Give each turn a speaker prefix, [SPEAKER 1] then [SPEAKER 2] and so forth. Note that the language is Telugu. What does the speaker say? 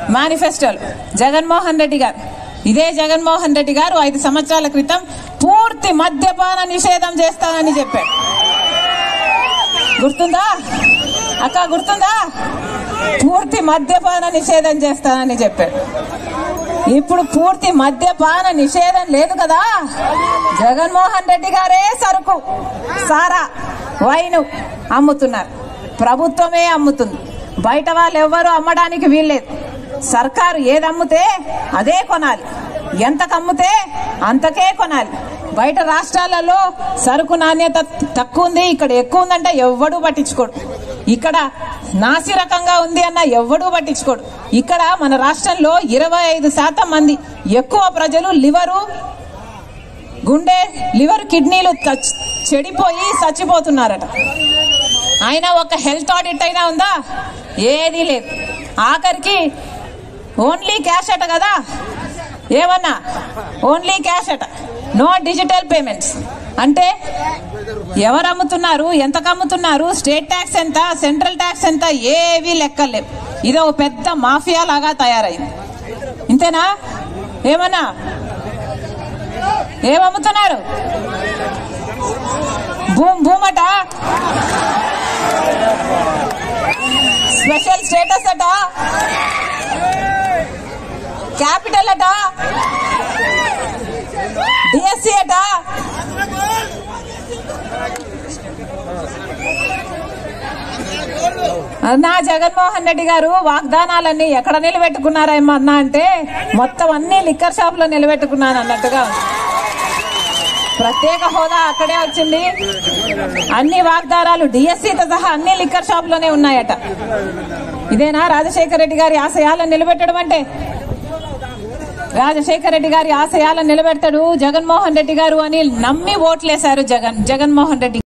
[SPEAKER 1] మేనిఫెస్టోలు జగన్మోహన్ రెడ్డి గారు ఇదే జగన్మోహన్ రెడ్డి గారు ఐదు సంవత్సరాల క్రితం పూర్తి మద్యపాన నిషేధం చేస్తానని చెప్పాడు గుర్తుందా అక్క గుర్తుందా పూర్తి మద్యపాన నిషేధం చేస్తానని చెప్పాడు ఇప్పుడు పూర్తి మద్యపాన నిషేధం లేదు కదా జగన్మోహన్ రెడ్డి గారే సరుకు సారా వైను అమ్ముతున్నారు ప్రభుత్వమే అమ్ముతుంది బయట వాళ్ళు ఎవ్వరూ అమ్మడానికి వీల్లేదు సర్కారు ఏది అమ్ముతే అదే కొనాలి ఎంతకు అమ్ముతే అంతకే కొనాలి బయట రాష్ట్రాలలో సరుకు నాణ్యత తక్కువ ఉంది ఇక్కడ ఎక్కువ ఉందంటే ఎవ్వడూ పట్టించుకోడు ఇక్కడ నాసి రకంగా ఉంది అన్న ఎవ్వడూ పట్టించుకోడు ఇక్కడ మన రాష్ట్రంలో ఇరవై ఐదు శాతం మంది ఎక్కువ ప్రజలు లివరు గుండె లివర్ కిడ్నీలు చచ్- చెడిపోయి చచ్చిపోతున్నారట అయినా ఒక హెల్త్ ఆడిట్ అయినా ఉందా ఏదీ లేదు ఆఖరికి ఓన్లీ క్యాష్ అట కదా ఏమన్నా ఓన్లీ క్యాష్ అట నో డిజిటల్ పేమెంట్స్ అంటే ఎవరు అమ్ముతున్నారు ఎంతకు అమ్ముతున్నారు స్టేట్ ట్యాక్స్ ఎంత సెంట్రల్ ట్యాక్స్ ఎంత ఏవి లెక్కలేవు ఇది ఒక పెద్ద మాఫియా లాగా తయారైంది ఇంతేనా ఏమన్నా ఏమమ్ముతున్నారు భూమ్ భూమట స్పెషల్ స్టేటస్ అట క్యాపిటల్ అట డిఎస్సి అట నా జగన్మోహన్ రెడ్డి గారు వాగ్దానాలన్నీ ఎక్కడ నిలబెట్టుకున్నారేమో అన్నా అంటే మొత్తం అన్ని లిక్కర్ షాప్ లో నిలబెట్టుకున్నాను అన్నట్టుగా ఉంది. ప్రత్యేక హోదా అక్కడే వచ్చింది అన్ని వాగ్దానాలు డిఎస్సితో సహా అన్ని లిక్కర్ షాప్ లోనే ఉన్నాయట ఇదేనా రాజశేఖర రెడ్డి గారి ఆశయాలను నిలబెట్టడం అంటే రాజశేఖర రెడ్డి గారి ఆశయాలను నిలబెడతాడు జగన్మోహన్ రెడ్డి గారు అని నమ్మి ఓట్లేశారు జగన్ జగన్మోహన్ రెడ్డి